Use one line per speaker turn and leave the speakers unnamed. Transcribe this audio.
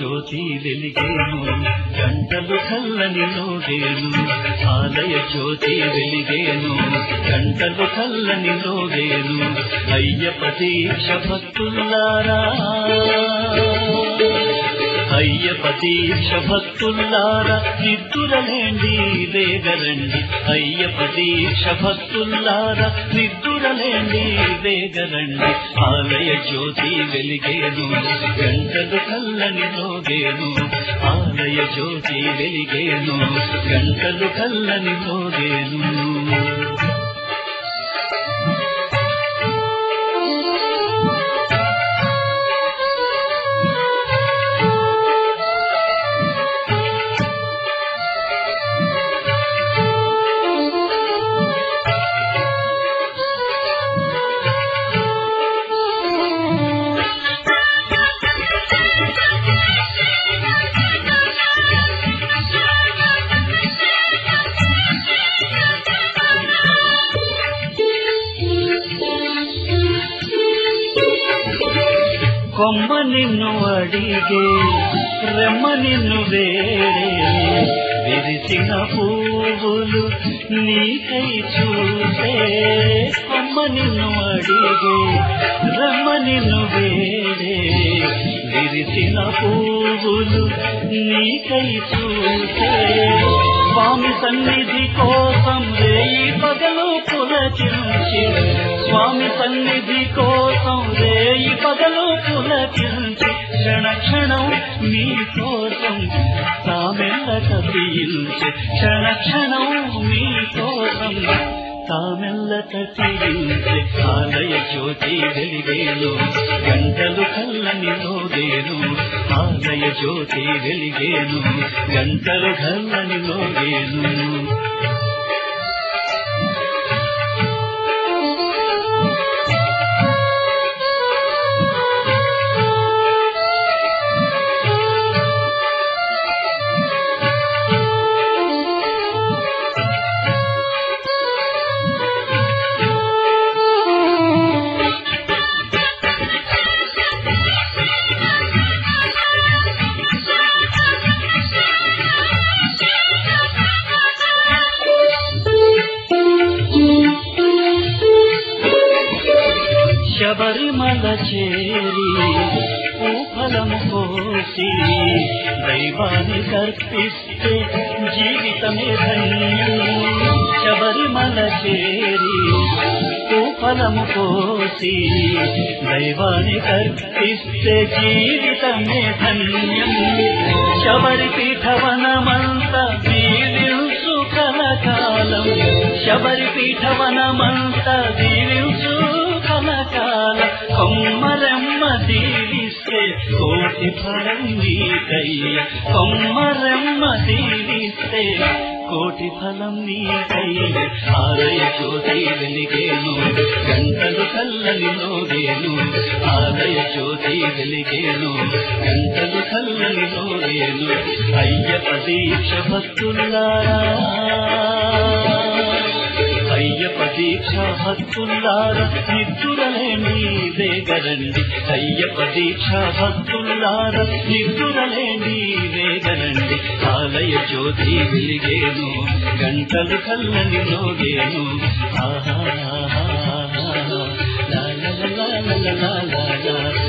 జ్యోతి వెలిగేను గంటలు కల్లని లోగేను ఆలయ జ్యోతి వెలిగేను గంటలు కల్లని లోగేను అయ్యప్ప దీక్ష భక్తులారా అయ్యప్ప దీక్ష భక్తులారా నిద్దురలేండి వేగరండి అయ్యప్ప దీక్ష భక్తులారా నిద్దురలేండి వేగరండి ఆలయ జ్యోతి వెలిగేను గంటలు కల్లని లోగేను ఆలయ జ్యోతి వెలిగేను గంటలు కల్లని లోగేను కొమ్మ నిన్ను అడిగే రెమ్మ నిన్ను వేడే విరిసిన పువ్వులు నీకై చూసే కొమ్మ నిన్ను అడిగే రెమ్మ నిన్ను వేడే విరిసిన పువ్వులు నీకై చూసే స్వామి సన్నిధి కోసం రేయి పగలు పులకించి స్వామి సన్నిధి కోసం రేయి పగలు పులకించి క్షణ క్షణం మీ కోసం తామెల్ల తప్పించి క్షణ క్షణం మీ కోసం తామెల్ల తప్పించి ఆలయ జ్యోతి వెలిగేను గంటలు కల్లని లోగేను ఆలయ జ్యోతి వెలిగేను గంటలు కల్లని లోగేను శబరిమల చేరి పూఫలము కోసి దైవాన్ని కర్పిస్తే జీవితమే ధన్యం శబరిమల చేరి పూఫలము కోసి దైవాన్ని కర్పిస్తే జీవితమే ధన్యం శబరి పీఠవనమంత దీవించు కలకాలం శబరి పీఠవనమంత దీవించు కలకాల కొమ్మరమ్మ దీవిస్తే కోటి ఫలం నీకయ్య కొమ్మరమ్మ దీవిస్తే కోటి ఫలం నీకయ్య ఆలయ జ్యోతి వెలిగేను గంటలు కల్లని లోగేను ఆలయ జ్యోతి వెలిగేను గంటలు కల్లని లోగేను అయ్యప్ప దీక్ష భక్తులారా అయ్యప్ప దీక్ష భక్తులారా నిద్దురలేండి వేగరండి అయ్యప్ప దీక్ష భక్తులారా నిద్దురలేండి వేగరండి ఆలయ జ్యోతి వెలిగేను గంటలు కల్లని లోగేను ఆహా లా లా లా లా లా లా లా లా